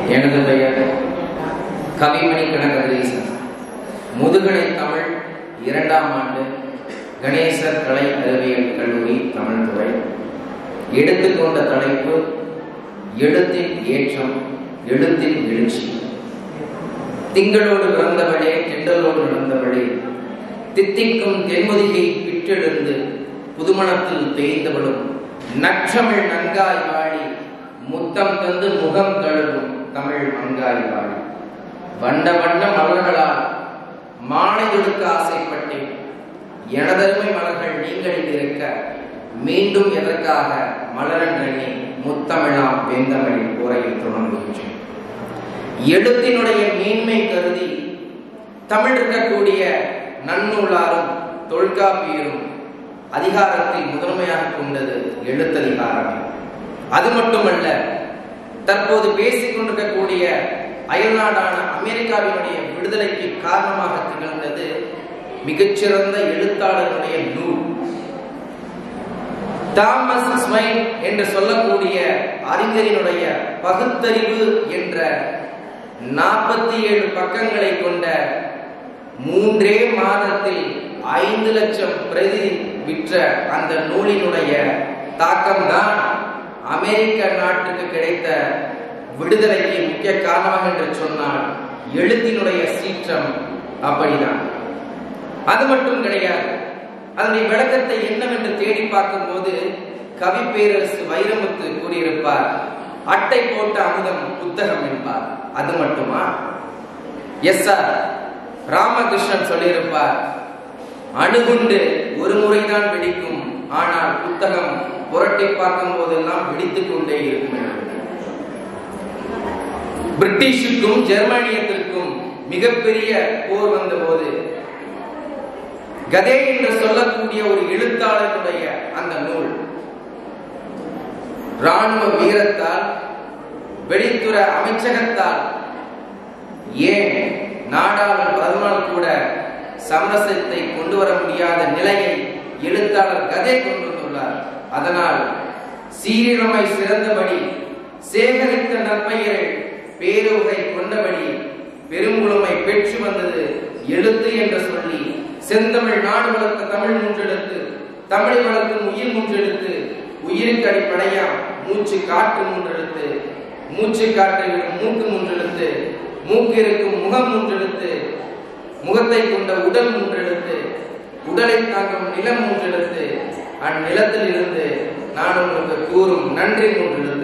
எனது பெயர் கவிமணி கனகதீசன் முதுகலை தமிழ் இரண்டாம் ஆண்டு கணேசர் கலை அறிவியல் கல்லூரி தமிழ் துறை எடுத்துக்கொண்ட தலைப்பு எழுத்தின் ஏற்றம் எழுத்தின் எழுச்சி திங்களோடு பிறந்தவளே திண்டலோடு நடந்தவளே தித்திக்கும் தென்முதிகை பிற்றெழுந்து புதுமணத்தில் தேய்ந்தவளும் நற்றமிழ் நன்காய் வாழி முத்தம் தந்து முகம் கழுவும் தமிழ் மங்காய் வாழி வண்ட வண்ண மலர்களால் மாலை தொடுக்க ஆசைப்பட்டேன் எனதருமை மலர்கள் நீங்களில் இருக்க மீண்டும் எதற்காக மலரன் எண்ணி முத்தமிழாம் வெந்தமிழில் உரையில் தொடங்குகின்றேன் எழுத்தினுடைய மேன்மை கருதி தமிழ் இருக்கக்கூடிய நன்னூலாரும் தொல்காப்பியரும் அதிகாரத்தில் முதன்மையாக கொண்டது எழுத்ததிகாரமே அது மட்டுமல்ல தற்போது பேசிக் கொண்டிருக்கக்கூடிய அயல்நாடான அமெரிக்காவினுடைய விடுதலைக்கு காரணமாக திகழ்ந்தது மிகச்சிறந்த எழுத்தாளருடைய நூல் தாமஸ் ஸ்வைன் என்று சொல்லக்கூடிய அறிஞரினுடைய பகுத்தறிவு என்ற நாற்பத்தி ஏழு பக்கங்களை கொண்ட மூன்றே மாதத்தில் ஐந்து லட்சம் பிரதி விற்ற அந்த நூலினுடைய தாக்கம்தான் அமெரிக்க நாட்டுக்கு கிடைத்த விடுதலைக்கு முக்கிய காரணம் என்று சொன்னால் எழுத்தினுடைய சீற்றம் அப்படிதான் அது மட்டும் கிடையாது அதனுடைய விளக்கத்தை என்னவென்று தேடி பார்க்கும்போது கவி பேரரசு வைரமுத்து கூறியிருப்பார் அட்டை போட்ட அமுதம் புத்தகம் என்பார் அது மட்டுமா எஸ் சார் ராமகிருஷ்ணன் சொல்லியிருப்பார் அணுகுண்டு ஒரு முறைதான் வெடிக்கும் ஆனால் புத்தகம் புரட்டி பார்க்கும் போதெல்லாம் வெடித்துக் கொண்டே இருக்கும் பிரிட்டிஷுக்கும் ஜெர்மனியத்திற்கும் மிகப்பெரிய போர் வந்தபோது கதே என்று சொல்லக்கூடிய ஒரு எழுத்தாளருடைய அந்த நூல் ராணுவ வீரத்தால் வெளித்துறை அமைச்சகத்தால் ஏன் நாடாளும் பிரதமர் கூட சமரசத்தை கொண்டு வர முடியாத நிலையை எழுத்தாளர் கதை கொண்டு வந்துள்ளார் அதனால் சீரிழமை சிறந்தபடி சேகரித்த நற்பெயரை பேருகை கொண்டபடி பெருங்குழுமை பெற்று வந்தது எழுத்து என்று சொல்லி செந்தமிழ் நாடு வளர்த்த தமிழ் மூன்றெழுத்து தமிழை வளர்க்கும் உயிர் மூன்றெழுத்து உயிருக்கு அடிப்படையா மூச்சு காற்று மூன்றெழுத்து மூச்சு காற்றை விடும் மூக்கு மூன்றெழுத்து மூக்கு இருக்கும் முகம் மூன்றெழுத்து முகத்தை கொண்ட உடல் மூன்றெழுத்து உடலை தாங்கும் நிலம் மூன்றெழுத்து அந்நிலத்தில் இருந்து நான் உங்களுக்கு கூறும் நன்றி மூன்றெழுத்து